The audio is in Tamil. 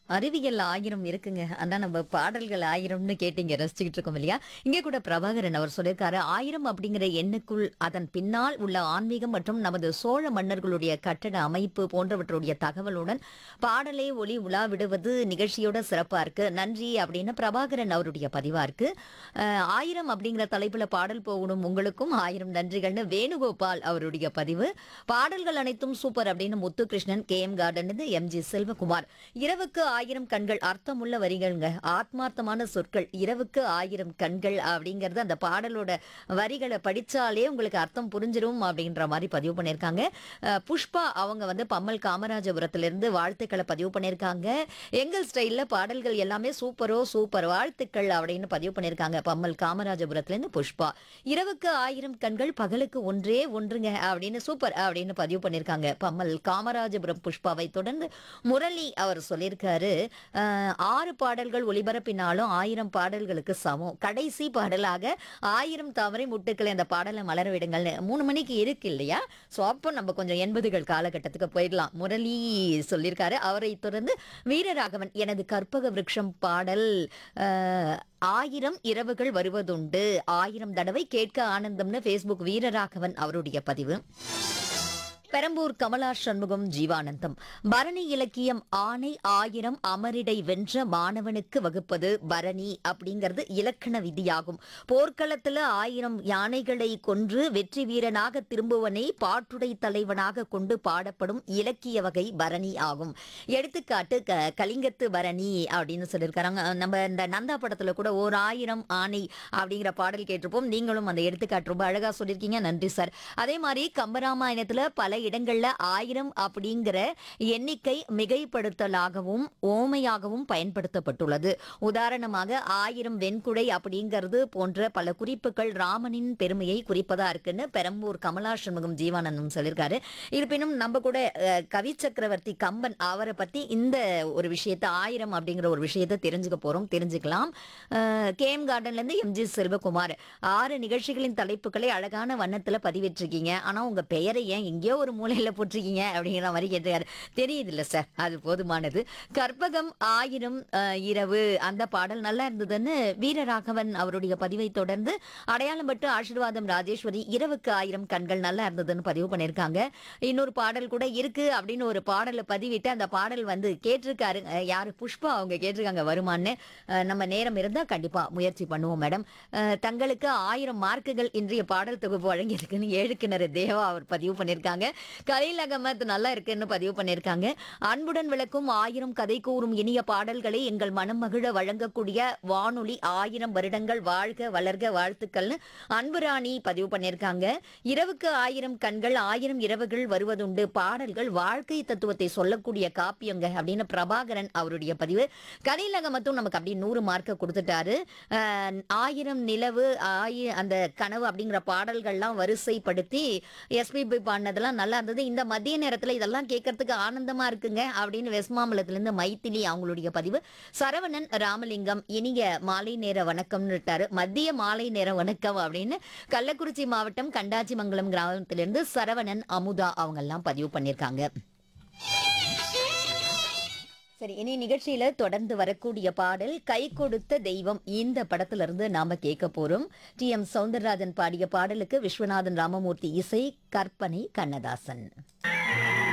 அறிவியல் ஆயிரம் இருக்குங்க அதான் நம்ம பாடல்கள் ஆயிரம்னு கேட்டீங்க ரசிச்சுக்கிட்டு இருக்கோம் இல்லையா இங்கே கூட பிரபாகரன் அவர் சொல்லியிருக்காரு ஆயிரம் அப்படிங்கிற எண்ணுக்குள் அதன் பின்னால் உள்ள ஆன்மீகம் மற்றும் நமது சோழ மன்னர்களுடைய கட்டட அமைப்பு போன்றவற்றுடைய தகவலுடன் பாடலே ஒளி உலா விடுவது நிகழ்ச்சியோட சிறப்பா இருக்கு நன்றி அப்படின்னு பிரபாகரன் அவருடைய பதிவா இருக்கு அஹ், ஆயிரம் அப்படிங்கிற தலைப்புல பாடல் போகணும் உங்களுக்கும் ஆயிரம் நன்றிகள்னு வேணுகோபால் அவருடைய பதிவு பாடல்கள் அனைத்தும் சூப்பர் அப்படின்னு Muthukrishnan K M garden M G Selvakumar இரவுக்கு ஆயிரம் கண்கள் அர்த்தமுள்ள வரிகள்ங்க ஆத்மார்த்தமான சொற்கள் இரவுக்கு ஆயிரம் கண்கள் அப்படிங்கறது அந்த பாடலோட வரிகளை படிச்சாலே உங்களுக்கு அர்த்தம் புரிஞ்சிரும் அப்படின்ற மாதிரி பதிவு பண்ணியிருக்காங்க அஹ், புஷ்பா அவங்க வந்து பம்மல் காமராஜபுரத்திலிருந்து வாழ்த்துக்களை பதிவு பண்ணியிருக்காங்க எங்கள் ஸ்டைல்ல பாடல்கள் எல்லாமே சூப்பரோ சூப்பர் வாழ்த்துக்கள் அப்படின்னு பதிவு பண்ணியிருக்காங்க பம்மல் காமராஜபுரத்திலிருந்து புஷ்பா இரவுக்கு ஆயிரம் கண்கள் பகலுக்கு ஒன்றே ஒன்றுங்க அப்படின்னு சூப்பர் அப்படின்னு பதிவு பண்ணியிருக்காங்க பம்மல் காமராஜபுரம் புஷ்பாவை தொடர்ந்து முரளி அவர் சொல்லியிருக்காரு அஹ், ஆறு பாடல்கள் ஒளிபரப்பினாலும் ஆயிரம் பாடல்களுக்கு சமம் கடைசி பாடலாக ஆயிரம் தாமரை முட்டுக்களை அந்த பாடலை மலர விடுங்கள்னு மூணு மணிக்கு இருக்கு இல்லையா ஸோ அப்போ நம்ம கொஞ்சம் எண்பதுகள் காலகட்டத்துக்கு போயிடலாம் முரளி சொல்லியிருக்காரு அவரை தொடர்ந்து வீரராகவன் எனது கற்பக விருட்சம் பாடல் அஹ், ஆயிரம் இரவுகள் வருவதுண்டு ஆயிரம் தடவை கேட்க ஆனந்தம்னு ஃபேஸ்புக் வீரராகவன் அவருடைய பதிவு பெரம்பூர் கமலா சண்முகம் ஜீவானந்தம் பரணி இலக்கியம் ஆணை ஆயிரம் அமரிடை வென்ற மாணவனுக்கு வகுப்பது பரணி அப்படிங்கிறது இலக்கண விதியாகும் போர்க்களத்துல ஆயிரம் யானைகளை கொன்று வெற்றி வீரனாக திரும்புவனை பாட்டுடை தலைவனாக கொண்டு பாடப்படும் இலக்கிய வகை பரணி ஆகும் எடுத்துக்காட்டு க- கலிங்கத்து பரணி அப்படின்னு சொல்லியிருக்காங்க நம்ம இந்த நந்தா படத்துல கூட ஓர் ஆயிரம் ஆணை அப்படிங்கிற பாடல் கேட்டிருப்போம் நீங்களும் அந்த எடுத்துக்காட்டு ரொம்ப அழகா சொல்லியிருக்கீங்க நன்றி சார் அதே மாதிரி கம்பராமாயணத்துல பல இடங்கள்ல ஆயிரம் அப்படிங்கிற எண்ணிக்கை மிகைப்படுத்தலாகவும் ஓமையாகவும் பயன்படுத்தப்பட்டுள்ளது உதாரணமாக ஆயிரம் வெண்குடை அப்படிங்கிறது போன்ற பல குறிப்புகள் ராமனின் பெருமையை குறிப்பதா இருக்குன்னு பெரம்பூர் கமலா சண்முகம் ஜீவானந்தம் சொல்லியிருக்காரு இருப்பினும் நம்ம கூட அஹ், கவி சக்கரவர்த்தி கம்பன் அவரை பத்தி இந்த ஒரு விஷயத்த ஆயிரம் அப்படிங்கிற ஒரு விஷயத்த தெரிஞ்சுக்க போறோம் தெரிஞ்சுக்கலாம் கே எம் கார்டன்ல இருந்து எம்ஜி செல்வகுமார் ஆறு நிகழ்ச்சிகளின் தலைப்புகளை அழகான வண்ணத்துல பதிவிட்டிருக்கீங்க ஆனா உங்க பெயரை ஏன் எங்கேயோ ஒரு மூலையில போட்டிருக்கீங்க அப்படிங்கிற மாதிரி கேட்டிருக்காரு தெரியுது இல்ல சார் அது போதுமானது கற்பகம் ஆயிரம் அஹ், இரவு அந்த பாடல் நல்லா இருந்ததுன்னு வீரராகவன் அவருடைய பதிவை தொடர்ந்து அடையாளம் பட்டு ஆசீர்வாதம் ராஜேஸ்வரி இரவுக்கு ஆயிரம் கண்கள் நல்லா இருந்ததுன்னு பதிவு பண்ணியிருக்காங்க இன்னொரு பாடல் கூட இருக்கு அப்படின்னு ஒரு பாடலை பதிவிட்டு அந்த பாடல் வந்து கேட்டிருக்காரு அஹ், யாரு புஷ்பா அவங்க கேட்டிருக்காங்க வருமான்னு அஹ், நம்ம நேரம் இருந்தா கண்டிப்பா முயற்சி பண்ணுவோம் மேடம் அஹ், தங்களுக்கு ஆயிரம் மார்க்குகள் இன்றைய பாடல் தொகுப்பு வழங்கியிருக்குன்னு ஏழு கிணறு தேவா அவர் பதிவு பண்ணியிருக்காங்க கலீல் அகமத் நல்லா இருக்குன்னு பதிவு பண்ணியிருக்காங்க அன்புடன் விளக்கும் ஆயிரம் கதை கூறும் இனிய பாடல்களை எங்கள் மனம் மகிழ வழங்கக்கூடிய வானொலி ஆயிரம் வருடங்கள் வாழ்க வளர்க வாழ்த்துக்கள்னு அன்புராணி பதிவு பண்ணியிருக்காங்க இரவுக்கு ஆயிரம் கண்கள் ஆயிரம் இரவுகள் வருவதுண்டு பாடல்கள் வாழ்க்கை தத்துவத்தை சொல்லக்கூடிய காப்பியங்க அப்படின்னு பிரபாகரன் அவருடைய பதிவு கலீல் அகமத்தும் நமக்கு அப்படி நூறு மார்க்க கொடுத்துட்டாரு அஹ், ஆயிரம் நிலவு ஆயி அந்த கனவு அப்படிங்கிற பாடல்கள்லாம் வரிசைப்படுத்தி எஸ்பிபி பாடினதெல்லாம் நல்லா இருந்தது இந்த மதிய நேரத்துல இதெல்லாம் கேட்கறதுக்கு ஆனந்தமா இருக்குங்க அப்படின்னு வெஸ்மாம்பலத்துல இருந்து மைத்திலி அவங்களுடைய பதிவு சரவணன் ராமலிங்கம் இனிய மாலை நேர வணக்கம்னு விட்டாரு மத்திய மாலை நேர வணக்கம் அப்படின்னு கள்ளக்குறிச்சி மாவட்டம் கண்டாச்சிமங்கலம் கிராமத்திலிருந்து சரவணன் அமுதா அவங்க எல்லாம் பதிவு பண்ணியிருக்காங்க சரி இனி நிகழ்ச்சியில தொடர்ந்து வரக்கூடிய பாடல் கை கொடுத்த தெய்வம் இந்த படத்துல இருந்து நாம கேட்க போறோம் டி எம் சவுந்தரராஜன் பாடிய பாடலுக்கு விஸ்வநாதன் ராமமூர்த்தி இசை கற்பனை கண்ணதாசன்